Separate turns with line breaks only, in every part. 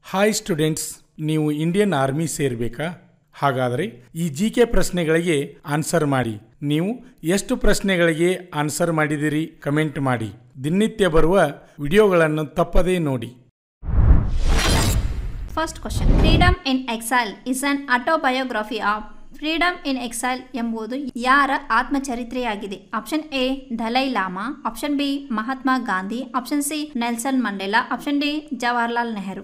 Hi students ನೀವು Indian army ಸೇರಬೇಕಾ ಹಾಗಾದರೆ ಈ ಜಿ ಕೆ ಪ್ರಶ್ನೆಗಳಿಗೆ ಆನ್ಸರ್ ಮಾಡಿ ನೀವು ಎಷ್ಟು ಪ್ರಶ್ನೆಗಳಿಗೆ ಆನ್ಸರ್ ಮಾಡಿದಿರಿ ಕಮೆಂಟ್ ಮಾಡಿ ದಿನನಿತ್ಯ ಬರುವ ವಿಡಿಯೋಗಳನ್ನು ತಪ್ಪದೇ ನೋಡಿ
First question Freedom in Exile is an autobiography of freedom in exile ಎಂಬುದು ಯಾರ ಆತ್ಮಚರಿತ್ರೆಯಾಗಿದೆ option A Dalai Lama option B Mahatma Gandhi option C Nelson Mandela option D Jawaharlal Nehru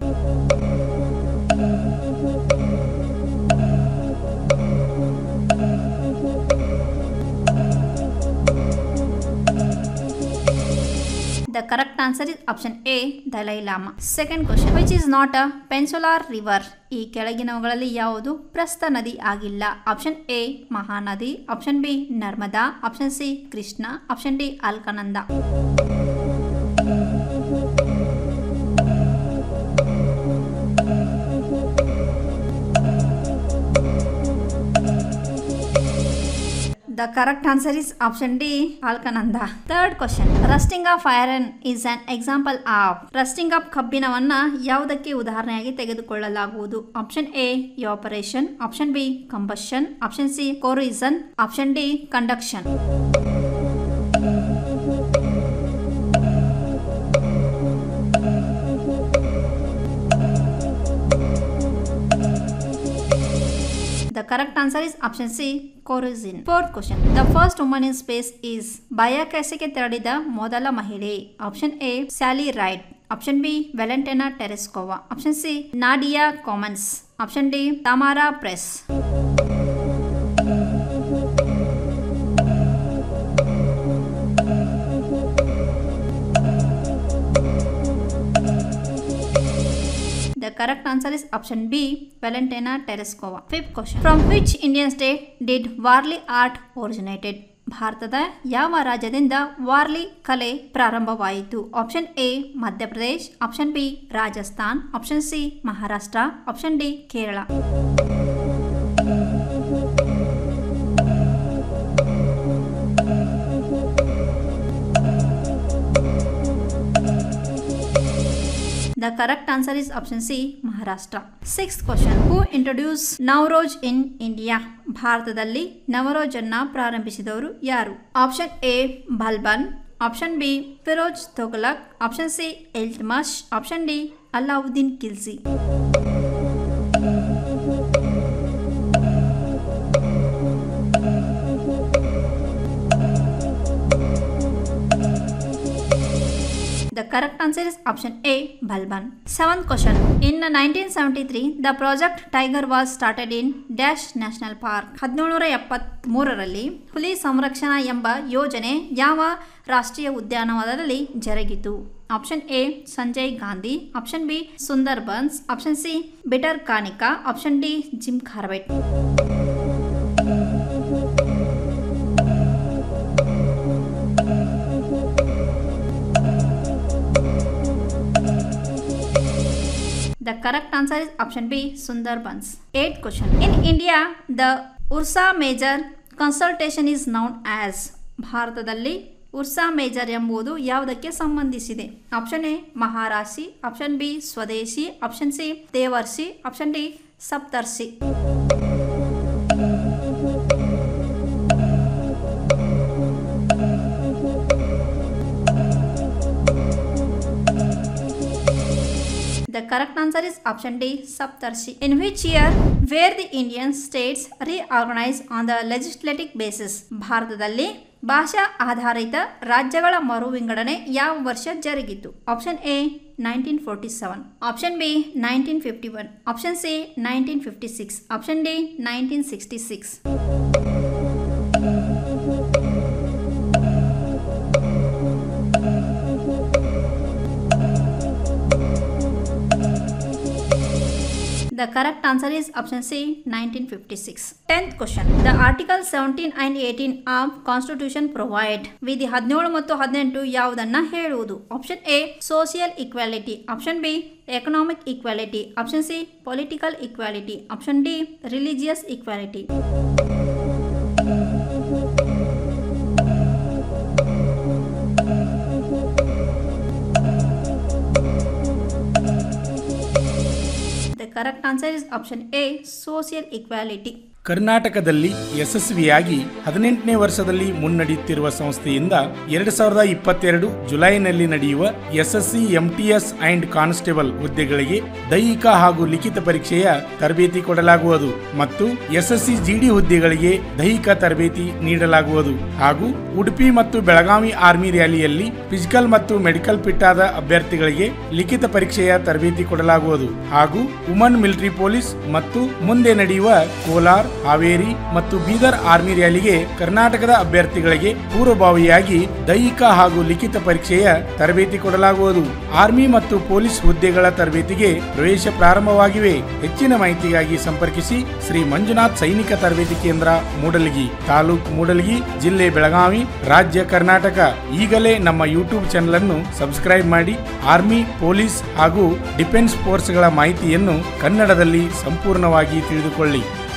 The correct answer is option A, Dalai Lama. Second question, which is not a peninsular river? ಈ ಕೆಳಗಿನವುಗಳಲ್ಲಿ ಯಾವುದು ಪ್ರಸ್ಥ ನದಿ ಆಗಿಲ್ಲ option A Mahanadi option B Narmada option C Krishna option D Alaknanda The correct answer is option D, Alkananda. Third question. Rusting of iron is an example of. Rusting up ಕಬ್ಬಿಣವನ್ನ ಯಾವುದಕ್ಕೆ ಉದಾಹರಣೆಯಾಗಿ ತೆಗೆದುಕೊಳ್ಳಲಾಗುವುದು option A evaporation option B combustion option C corrosion option D conduction The correct answer is option C, corrosion. Fourth question. The first woman in space is ಬಾಹ್ಯಾಕಾಶಕ್ಕೆ ತೆರಳಿದ ಮೊದಲ ಮಹಿಳೆ option A Sally Ride option B Valentina Tereshkova option C Nadia Comaneci option D Tamara Press The correct answer is option B, Valentina Tereskova. Fifth question. From which Indian state did Warli art originated? ಭಾರತದ ಯಾವ ರಾಜ್ಯದಿಂದ ವಾರ್ಲಿ ಕಲೆ ಪ್ರಾರಂಭವಾಯಿತು option A Madhya Pradesh option B Rajasthan option C Maharashtra option D Kerala The correct answer is option C, Maharashtra. Sixth question. Who introduced Navroj in India? ಭಾರತದಲ್ಲಿ ನವರೋಜ್ ಅನ್ನ ಪ್ರಾರಂಭಿಸಿದವರು ಯಾರು option A Balban option B Firoz Tughlaq option C Iltutmish option D Alauddin Khilji The correct answer is option A, Balban. Seventh question. In 1973, the project Tiger was started in Dash National Park. ಹದಿನೇಳುನೂರ ಎಪ್ಪತ್ತ್ಮೂರರಲ್ಲಿ ಹುಲಿ ಸಂರಕ್ಷಣಾ ಎಂಬ ಯೋಜನೆ ಯಾವ ರಾಷ್ಟ್ರೀಯ ಉದ್ಯಾನವನದಲ್ಲಿ ಜರುಗಿತು option A Sanjay Gandhi option B Sundarbans option C Bhitarkanika option D Jim Corbett The correct answer is option B, Sundarbans. Eighth question. In India, the Ursa Major consultation is known as ಭಾರತದಲ್ಲಿ ಉರ್ಸಾ ಮೇಜರ್ ಎಂಬುದು ಯಾವುದಕ್ಕೆ ಸಂಬಂಧಿಸಿದೆ option A Maharishi option B Swadeshi option C Devarshi option D Saptarishi The correct answer is option D, Saptarshi. In which year were the Indian states reorganized on the legislative basis? ಭಾರತದಲ್ಲಿ ಭಾಷಾ ಆಧಾರಿತ ರಾಜ್ಯಗಳ ಮರು ವಿಂಗಡಣೆ ಯಾವ ವರ್ಷ ಜರುಗಿತು option A nineteen forty seven option B nineteen fifty one option C nineteen fifty six option D nineteen sixty six The correct answer is option C 1956. 10th question. The article 17 and 18 of constitution provide ವಿಧಿ ಹದಿನೇಳು ಮತ್ತು ಹದಿನೆಂಟು ಯಾವುದನ್ನ ಹೇಳುವುದು option A social equality option B economic equality option C political equality option D religious equality correct answer is option A social equality
ಕರ್ನಾಟಕದಲ್ಲಿ ಯಶಸ್ವಿಯಾಗಿ ಹದಿನೆಂಟನೇ ವರ್ಷದಲ್ಲಿ ಮುನ್ನಡೆಯುತ್ತಿರುವ ಸಂಸ್ಥೆಯಿಂದ ಎರಡ್ ಸಾವಿರದ ಇಪ್ಪತ್ತೆರಡು ಜುಲೈನಲ್ಲಿ ನಡೆಯುವ ಎಸ್ಎಸ್ಸಿ ಎಂಟಿಎಸ್ ಅಂಡ್ ಕಾನ್ಸ್ಟೇಬಲ್ ಹುದ್ದೆಗಳಿಗೆ ದೈಹಿಕ ಹಾಗೂ ಲಿಖಿತ ಪರೀಕ್ಷೆಯ ತರಬೇತಿ ಕೊಡಲಾಗುವುದು ಮತ್ತು ಎಸ್ಎಸ್ಸಿ ಜಿಡಿ ಹುದ್ದೆಗಳಿಗೆ ದೈಹಿಕ ತರಬೇತಿ ನೀಡಲಾಗುವುದು ಹಾಗೂ ಉಡುಪಿ ಮತ್ತು ಬೆಳಗಾವಿ ಆರ್ಮಿ ರ್ಯಾಲಿಯಲ್ಲಿ ಫಿಸಿಕಲ್ ಮತ್ತು ಮೆಡಿಕಲ್ ಫಿಟ್ ಆದ ಅಭ್ಯರ್ಥಿಗಳಿಗೆ ಲಿಖಿತ ಪರೀಕ್ಷೆಯ ತರಬೇತಿ ಕೊಡಲಾಗುವುದು ಹಾಗೂ ವುಮನ್ ಮಿಲಿಟರಿ ಪೊಲೀಸ್ ಮತ್ತು ಮುಂದೆ ನಡೆಯುವ ಕೋಲಾರ್ ಹಾವೇರಿ ಮತ್ತು ಬೀದರ್ ಆರ್ಮಿ ರ್ಯಾಲಿಗೆ ಕರ್ನಾಟಕದ ಅಭ್ಯರ್ಥಿಗಳಿಗೆ ಪೂರ್ವಭಾವಿಯಾಗಿ ದೈಹಿಕ ಹಾಗೂ ಲಿಖಿತ ಪರೀಕ್ಷೆಯ ತರಬೇತಿ ಕೊಡಲಾಗುವುದು ಆರ್ಮಿ ಮತ್ತು ಪೊಲೀಸ್ ಹುದ್ದೆಗಳ ತರಬೇತಿಗೆ ಪ್ರವೇಶ ಪ್ರಾರಂಭವಾಗಿವೆ ಹೆಚ್ಚಿನ ಮಾಹಿತಿಗಾಗಿ ಸಂಪರ್ಕಿಸಿ ಶ್ರೀ ಮಂಜುನಾಥ್ ಸೈನಿಕ ತರಬೇತಿ ಕೇಂದ್ರ ಮೂಡಲಗಿ ತಾಲೂಕ್ ಮೂಡಲಗಿ ಜಿಲ್ಲೆ ಬೆಳಗಾವಿ ರಾಜ್ಯ ಕರ್ನಾಟಕ ಈಗಲೇ ನಮ್ಮ ಯೂಟ್ಯೂಬ್ ಚಾನೆಲ್ ಅನ್ನು ಸಬ್ಸ್ಕ್ರೈಬ್ ಮಾಡಿ ಆರ್ಮಿ ಪೊಲೀಸ್ ಹಾಗೂ ಡಿಫೆನ್ಸ್ ಫೋರ್ಸ್ಗಳ ಮಾಹಿತಿಯನ್ನು ಕನ್ನಡದಲ್ಲಿ ಸಂಪೂರ್ಣವಾಗಿ ತಿಳಿದುಕೊಳ್ಳಿ